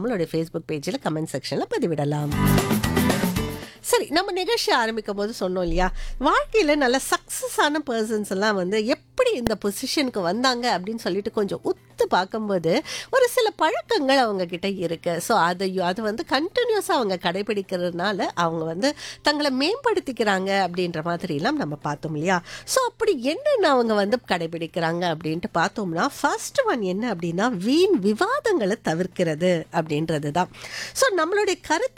நம்மளுடைய ஃபேஸ்புக் பேஜில் கமெண்ட் செக்ஷனில் பதிவிடலாம் சரி நம்ம நிகழ்ச்சி ஆரம்பிக்கும் போது சொன்னோம் இல்லையா வாழ்க்கையில் நல்ல சக்ஸஸ் ஆன பர்சன்ஸ் எல்லாம் வந்து எப்படி இந்த பொசிஷனுக்கு வந்தாங்க அப்படின்னு சொல்லிட்டு கொஞ்சம் உத்து பார்க்கும்போது ஒரு சில பழக்கங்கள் அவங்க கிட்ட இருக்கு ஸோ அதை அது வந்து கண்டினியூஸாக அவங்க கடைபிடிக்கிறதுனால அவங்க வந்து தங்களை மேம்படுத்திக்கிறாங்க அப்படின்ற மாதிரிலாம் நம்ம பார்த்தோம் இல்லையா ஸோ அப்படி என்னென்ன அவங்க வந்து கடைபிடிக்கிறாங்க அப்படின்ட்டு பார்த்தோம்னா ஃபர்ஸ்ட் ஒன் என்ன அப்படின்னா வீண் விவாதங்களை தவிர்க்கிறது அப்படின்றது தான் ஸோ நம்மளுடைய கருத்து